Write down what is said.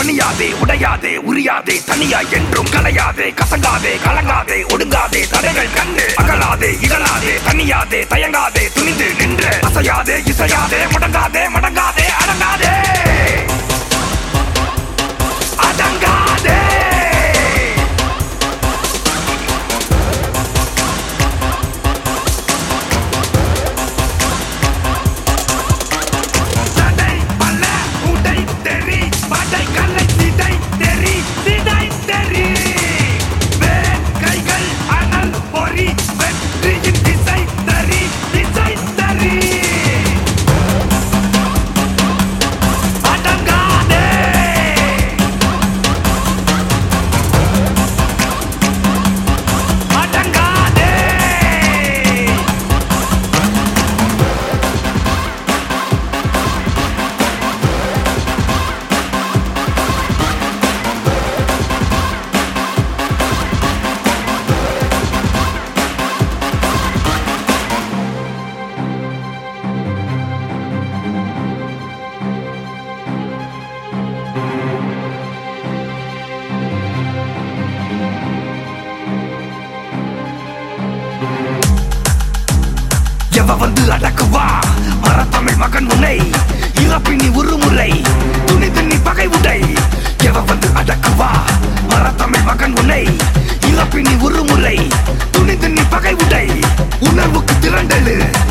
பணியாதே உடையாதே உரியாதே தனியா என்றும் கலையாதே கசங்காதே கலங்காதே ஒடுங்காதே தடைகள் கண்டு அகலாதே இகழாதே தனியாதே தயங்காதே துணிந்து நின்று அசையாதே இசையாதே முடங்காதே மடங்காதே அடங்காதே அடங்காதே சடை பல்ல உடை தெறி படை கல்லை சிடை தெறி சிடை தெறி வேல் கைகள் அனல் பொறி வெற்றியின் திசை தறி திசை தறி அடங்காதே அடங்காதே எவ வந்து அடக்குவா மரத்தமிழ் மகன் உன்னை இறப்பினி உருமுறை துணிந்து நீ பகை உடை எவ வந்து அடக்குவா மரத்தமிழ் மகன் உன்னை இறப்பினி உருமுறை துணிந்து நீ பகை உடை உணர்வுக்கு திரண்டலு